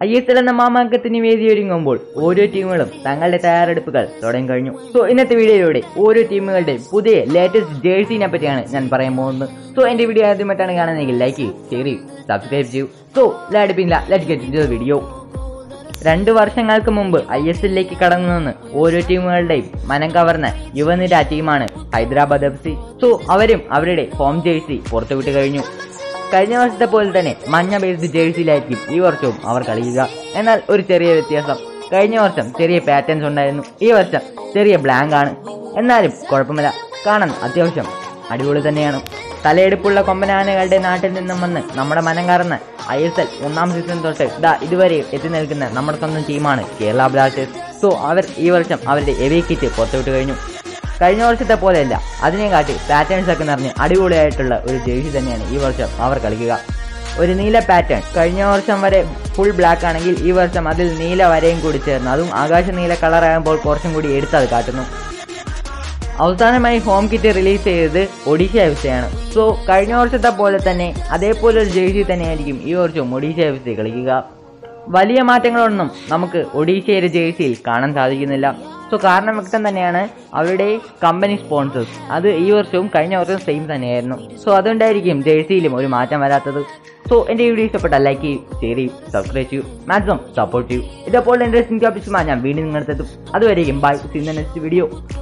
I S L എന്ന മാമാങ്കത്തിന് വേദിയൊരുങ്ങുമ്പോൾ ഓരോ ടീമുകളും തങ്ങളുടെ തയ്യാറെടുപ്പുകൾ തുടങ്ങി കഴിഞ്ഞു സോ ഇന്നത്തെ വീഡിയോയിലൂടെ ഓരോ ടീമുകളുടെയും പുതിയ ലേറ്റസ്റ്റ് ജേഴ്സിനെ പറ്റിയാണ് ഞാൻ പറയാൻ പോകുന്നത് സോ എന്റെ വീഡിയോ ആദ്യമായിട്ടാണ് കാണുന്നതെങ്കിൽ ലൈക്ക് ചെയ്യൂ ഷെയർ ചെയ്യൂ സബ്സ്ക്രൈബ് ചെയ്യൂ സോ ലാഡിപ്പില്ല ലെറ്റ് ഗെറ്റ് ഇൻ വീഡിയോ രണ്ട് വർഷങ്ങൾക്ക് മുമ്പ് ഐ എസ് എല്ലിലേക്ക് കടന്നു നിന്ന് ഓരോ ടീമുകളുടെയും മനം കവർന്ന യുവനിര ടീമാണ് ഹൈദരാബാദ് എഫ് സി സോ അവരും അവരുടെ ഹോം ജേഴ്സി പുറത്തുവിട്ട് കഴിഞ്ഞു കഴിഞ്ഞ വർഷത്തെ പോലെ തന്നെ മഞ്ഞ ബേസ്ഡ് ജേഴ്സിയിലായിരിക്കും ഈ വർഷവും അവർ കളിക്കുക എന്നാൽ ഒരു ചെറിയ വ്യത്യാസം കഴിഞ്ഞ വർഷം ചെറിയ പാറ്റേൺസ് ഉണ്ടായിരുന്നു ഈ വർഷം ചെറിയ ബ്ലാങ്ക് ആണ് എന്നാലും കുഴപ്പമില്ല കാണാൻ അത്യാവശ്യം അടിപൊളി തന്നെയാണ് തലയെടുപ്പുള്ള കൊമ്പനാനകളുടെ നാട്ടിൽ നിന്നും വന്ന് നമ്മുടെ മനം കറന്ന് ഐ എസ് എൽ ഒന്നാം സീസൺ തൊട്ട് ഇതാ ഇതുവരെ എത്തി നിൽക്കുന്ന നമ്മുടെ സ്വന്തം ടീമാണ് കേരള ബ്ലാസ്റ്റേഴ്സ് സോ അവർ ഈ വർഷം അവരുടെ എവേ കിറ്റ് പുറത്തുവിട്ട് കഴിഞ്ഞു കഴിഞ്ഞ വർഷത്തെ പോലെയല്ല അതിനെക്കാട്ടി പാറ്റേൺസ് ഒക്കെ നിറഞ്ഞ് അടിപൊളിയായിട്ടുള്ള ഒരു ജേഴ്സി തന്നെയാണ് ഈ വർഷം അവർ കളിക്കുക ഒരു നീല പാറ്റേൺ കഴിഞ്ഞ വർഷം വരെ ഫുൾ ബ്ലാക്ക് ആണെങ്കിൽ ഈ വർഷം അതിൽ നീല വരയും കൂടി ചേർന്ന് അതും ആകാശ നീല കളറാകുമ്പോൾ കുറച്ചും കൂടി എടുത്തത് കാട്ടുന്നു അവസാനമായി ഹോം കിറ്റ് റിലീസ് ചെയ്തത് ഒഡീഷ എഫ് സി ആണ് സോ കഴിഞ്ഞ വർഷത്തെ പോലെ തന്നെ അതേപോലെ ഒരു ജേഴ്സി തന്നെയായിരിക്കും ഈ വർഷവും ഒഡീഷ എഫ് സി കളിക്കുക വലിയ മാറ്റങ്ങളൊന്നും നമുക്ക് ഒഡീഷയുടെ ജേഴ്സിയിൽ കാണാൻ സാധിക്കുന്നില്ല സോ കാരണം വ്യക്തം തന്നെയാണ് അവരുടെ കമ്പനി സ്പോൺസേഴ്സ് അത് ഈ വർഷവും കഴിഞ്ഞ വർഷവും സെയിം തന്നെയായിരുന്നു സോ അതുകൊണ്ടായിരിക്കും ജേഴ്സിയിലും ഒരു മാറ്റം വരാത്തത് സോ എൻ്റെ വീഡിയോ ഇഷ്ടപ്പെട്ട ലൈക്ക് ചെയ്യൂ ഷെയർ ചെയ്യൂ സബ്സ്ക്രൈബ് ചെയ്യൂ മാക്സിമം സപ്പോർട്ട് ചെയ്യൂ ഇതേപോലെ ഇൻട്രസ്റ്റിംഗ് ടോപ്പിക്സുമായി ഞാൻ വീണ്ടും നിങ്ങളെത്തും അതുവരെയും ബൈ സീൻ നെക്സ്റ്റ് വീഡിയോ